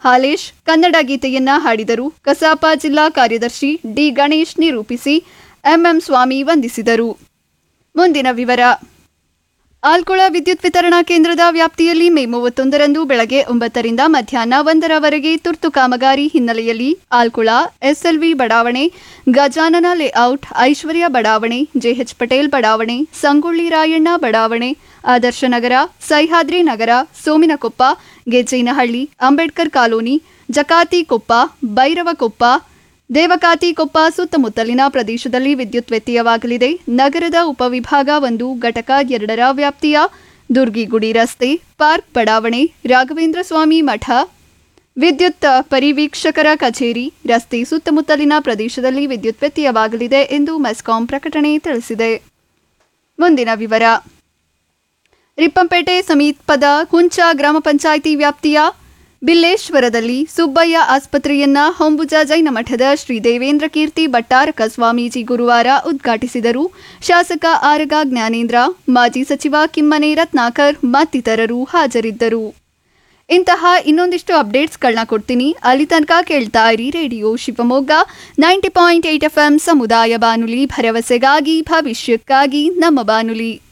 ಹಾಲೇಶ್ ಕನ್ನಡ ಗೀತೆಯನ್ನ ಹಾಡಿದರು ಕಸಾಪ ಜಿಲ್ಲಾ ಕಾರ್ಯದರ್ಶಿ ಡಿ ಗಣೇಶ್ ನಿರೂಪಿಸಿ ಎಂಎಂ ಸ್ವಾಮಿ ವಂದಿಸಿದರು ಮುಂದಿನ ವಿವರ ಆಲ್ಕೊಳ ವಿದ್ಯುತ್ ವಿತರಣಾ ಕೇಂದ್ರದ ವ್ಯಾಪ್ತಿಯಲ್ಲಿ ಮೇ ಮೂವತ್ತೊಂದರಂದು ಬೆಳಗ್ಗೆ ಒಂಬತ್ತರಿಂದ ಮಧ್ಯಾಹ್ನ ಒಂದರವರೆಗೆ ತುರ್ತು ಕಾಮಗಾರಿ ಹಿನ್ನೆಲೆಯಲ್ಲಿ ಆಲ್ಕೊಳ ಎಸ್ಎಲ್ವಿ ಬಡಾವಣೆ ಗಜಾನನ ಲೇಔಟ್ ಐಶ್ವರ್ಯ ಬಡಾವಣೆ ಜೆಎಚ್ ಪಟೇಲ್ ಬಡಾವಣೆ ಸಂಗೊಳ್ಳಿ ರಾಯಣ್ಣ ಬಡಾವಣೆ ಆದರ್ಶ ನಗರ ಸಹ್ಯಾದ್ರಿ ನಗರ ಸೋಮಿನಕೊಪ್ಪ ಗೆಜ್ಜೇನಹಳ್ಳಿ ಅಂಬೇಡ್ಕರ್ ಕಾಲೋನಿ ಜಕಾತಿ ಕೊಪ್ಪ ಭೈರವಕೊಪ್ಪ ದೇವಕಾತಿ ಕೊಪ್ಪ ಸುತ್ತಮುತ್ತಲಿನ ಪ್ರದೇಶದಲ್ಲಿ ವಿದ್ಯುತ್ ವ್ಯತ್ಯಯವಾಗಲಿದೆ ನಗರದ ಉಪವಿಭಾಗ ಒಂದು ಘಟಕ ಎರಡರ ವ್ಯಾಪ್ತಿಯ ದುರ್ಗಿಗುಡಿ ರಸ್ತೆ ಪಾರ್ಕ್ ಬಡಾವಣೆ ರಾಘವೇಂದ್ರ ಸ್ವಾಮಿ ಮಠ ವಿದ್ಯುತ್ ಪರಿವೀಕ್ಷಕರ ಕಚೇರಿ ರಸ್ತೆ ಸುತ್ತಮುತ್ತಲಿನ ಪ್ರದೇಶದಲ್ಲಿ ವಿದ್ಯುತ್ ವ್ಯತ್ಯಯವಾಗಲಿದೆ ಎಂದು ಮೆಸ್ಕಾಂ ಪ್ರಕಟಣೆ ತಿಳಿಸಿದೆ ಮುಂದಿನ ವಿವರ ರಿಪ್ಪಂಪೇಟೆ ಸಮೀಪದ ಹುಂಚ ಗ್ರಾಮ ಪಂಚಾಯಿತಿ ವ್ಯಾಪ್ತಿಯ ಬಿಲ್ಲೇಶ್ವರದಲ್ಲಿ ಸುಬ್ಬಯ್ಯ ಆಸ್ಪತ್ರೆಯನ್ನ ಹೊಂಬುಜ ಜೈನ ಮಠದ ಶ್ರೀ ದೇವೇಂದ್ರ ಕೀರ್ತಿ ಭಟ್ಟಾರಕ ಸ್ವಾಮೀಜಿ ಗುರುವಾರ ಉದ್ಘಾಟಿಸಿದರು ಶಾಸಕ ಆರಗ ಜ್ಞಾನೇಂದ್ರ ಮಾಜಿ ಸಚಿವ ಕಿಮ್ಮನೆ ರತ್ನಾಕರ್ ಮತ್ತಿತರರು ಹಾಜರಿದ್ದರು ಇಂತಹ ಇನ್ನೊಂದಿಷ್ಟು ಅಪ್ಡೇಟ್ಸ್ಗಳನ್ನ ಕೊಡ್ತೀನಿ ಅಲ್ಲಿ ತನಕ ಕೇಳ್ತಾ ಇರಿ radio Shivamogga ninety point eight F M ಸಮುದಾಯ ಬಾನುಲಿ ಭರವಸೆಗಾಗಿ ಭವಿಷ್ಯಕ್ಕಾಗಿ ನಮ್ಮ ಬಾನುಲಿ